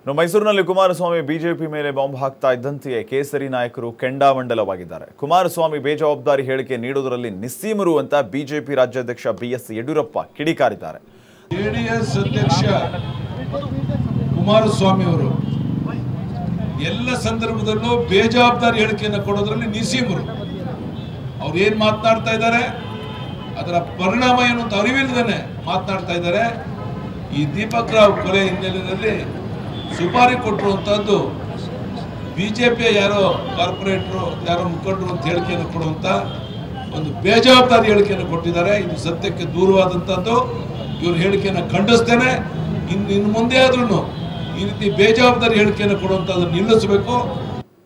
ಇನ್ನು ಮೈಸೂರಿನಲ್ಲಿ ಕುಮಾರಸ್ವಾಮಿ ಬಿಜೆಪಿ ಮೇಲೆ ಬಾಂಬ್ ಹಾಕ್ತಾ ಇದ್ದಂತೆಯೇ ಕೇಸರಿ ನಾಯಕರು ಕೆಂಡಾಮಂಡಲವಾಗಿದ್ದಾರೆ ಕುಮಾರಸ್ವಾಮಿ ಬೇಜವಾಬ್ದಾರಿ ಹೇಳಿಕೆ ನೀಡುವುದರಲ್ಲಿ ನಿಸ್ಸೀಮರು ಅಂತ ಬಿಜೆಪಿ ರಾಜ್ಯಾಧ್ಯಕ್ಷ ಬಿಎಸ್ ಯಡಿಯೂರಪ್ಪ ಕಿಡಿಕಾರಿದ್ದಾರೆ ಜೆಡಿಎಸ್ ಅಧ್ಯಕ್ಷ ಕುಮಾರಸ್ವಾಮಿ ಅವರು ಎಲ್ಲ ಸಂದರ್ಭದಲ್ಲೂ ಬೇಜವಾಬ್ದಾರಿ ಹೇಳಿಕೆಯನ್ನು ಕೊಡೋದ್ರಲ್ಲಿ ನಿಸೀಮರು ಅವ್ರು ಏನ್ ಮಾತನಾಡ್ತಾ ಇದ್ದಾರೆ ಅದರ ಪರಿಣಾಮ ಏನು ಅಂತ ಅರಿವಿಲ್ಲದೇನೆ ಮಾತನಾಡ್ತಾ ಇದ್ದಾರೆ ಈ ದೀಪಕ್ ರಾವ್ ಕೊಲೆ ಹಿನ್ನೆಲೆಯಲ್ಲಿ ಸುಪಾರಿ ಕೊಟ್ಟಿರುವಂತಹದ್ದು ಬಿಜೆಪಿಯ ಯಾರೋ ಕಾರ್ಪೊರೇಟ್ರು ಯಾರೋ ಮುಖಂಡರು ಅಂತ ಹೇಳಿಕೆಯನ್ನು ಕೊಡುವಂತ ಒಂದು ಬೇಜವಾಬ್ದಾರಿ ಹೇಳಿಕೆಯನ್ನು ಕೊಟ್ಟಿದ್ದಾರೆ ಇದು ಸತ್ಯಕ್ಕೆ ದೂರವಾದಂಥದ್ದು ಇವ್ರ ಹೇಳಿಕೆಯನ್ನು ಖಂಡಿಸ್ತೇನೆ ಇನ್ನು ಇನ್ನು ಮುಂದೆ ಆದ್ರೂ ಈ ರೀತಿ ಬೇಜವಾಬ್ದಾರಿ ಹೇಳಿಕೆಯನ್ನು ಕೊಡುವಂಥದ್ದನ್ನು ನಿಲ್ಲಿಸಬೇಕು